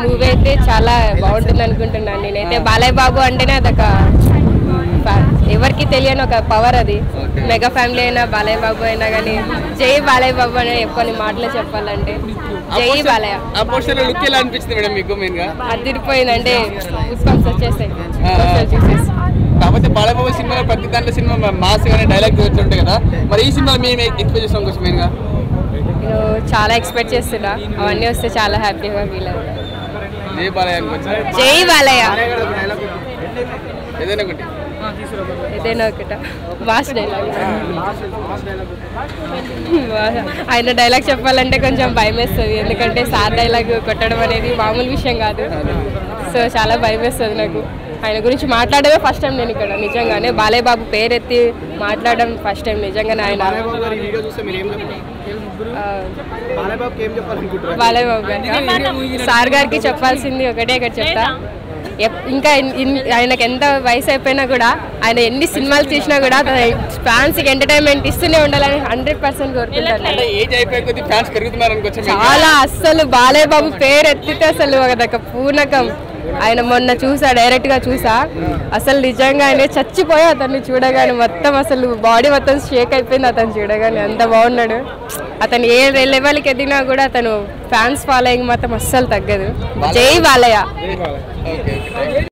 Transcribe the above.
Movie అయితే చాలా బాగుంటుంది అనుకుంటున్నాను నేనైతే బాలయ్య బాబు అంటేనే అదొక fa- ఎవరికి తెలియని ఒక పవర్ అది మెగా ఫ్యామిలీ అయినా బాలయ్య బాబు అయినా కానీ జై బాలయ్య బాబు అనే కొన్ని మాటలు చెప్పాలంటే జై బాలయ్య ఆ పోస్టర్ లో లుక్ ఎలా అనిపించింది మేడం మీకు మెయిన్ గా అదిరిపోయింది అంటే ఉస్పంస్ వచ్చేసాయి ఆ. poster చూసేసి కాకపోతే బాలబాబు సినిమాలో ప్రతి దాంట్లో సినిమా మాస్ గానే డైలాగ్ వచ్చి కదా మరి ఈ సినిమా మేము ఎక్స్పెక్ట్ చేస్తాం కోసం మెయిన్ గా నేను చాలా ఎక్స్పెక్ట్ చేస్తున్నా అవన్నీ వస్తే చాలా హ్యాపీగా ఫీల్ అవుతాను జై బాలయ్య అనుకోవచ్చు జై బాలయ్య ఏదైనా ఒకటి ఏదైనా ఒకట మాస్ డైలాగ్ ఆయన డైలాగ్ చెప్పాలంటే కొంచెం భయం వేస్తుంది ఎందుకంటే సార్ డైలాగ్ కొట్టడం అనేది మామూలు విషయం కాదు సో చాలా భయం వేస్తుంది నాకు ఆయన గురించి మాట్లాడమే ఫస్ట్ టైం నేను ఇక్కడ నిజంగానే బాలయ్య బాబు పేరెత్తి మాట్లాడడం ఫస్ట్ టైం నిజంగానే ఆయన ఆ, బాలయ్య బాబు గారు సార్ గారికి చెప్పాల్సింది ఒకటే ఇక్కడ చెప్తా ఎప్- ఇంకా ఇన్- ఇన్- ఆయనకి ఎంత వయసు అయిపోయినా కూడా ఆయన ఎన్ని సినిమాలు తీసినా కూడా ఫ్యాన్స్ కి ఎంటర్టైన్మెంట్ ఇస్తూనే ఉండాలని హండ్రెడ్ పర్సెంట్ కోరుకుంటాను అంటే ఏజ్ అయిపోయే కొద్ది ఫ్యాన్స్ పెరుగుతున్నారు అనుకోవచ్చు చాలా అస్సలు బాలయ్య బాబు పేరు ఎత్తితే అసలు అదొక పూనకం ఆయన మొన్న చూసా డైరెక్ట్ గా చూసా అసలు నిజంగా ఆయన చచ్చిపోయి అతన్ని చూడగానే మొత్తం అసలు బాడీ మొత్తం షేక్ అయిపోయింది అతను చూడగానే అంత బాగున్నాడు అతను ఏ లెవెల్కి ఎదిగినా కూడా అతను ఫ్యాన్స్ ఫాలోయింగ్ మాత్రం అస్సలు తగ్గదు జై బాలయ్య ఓకే ఓకే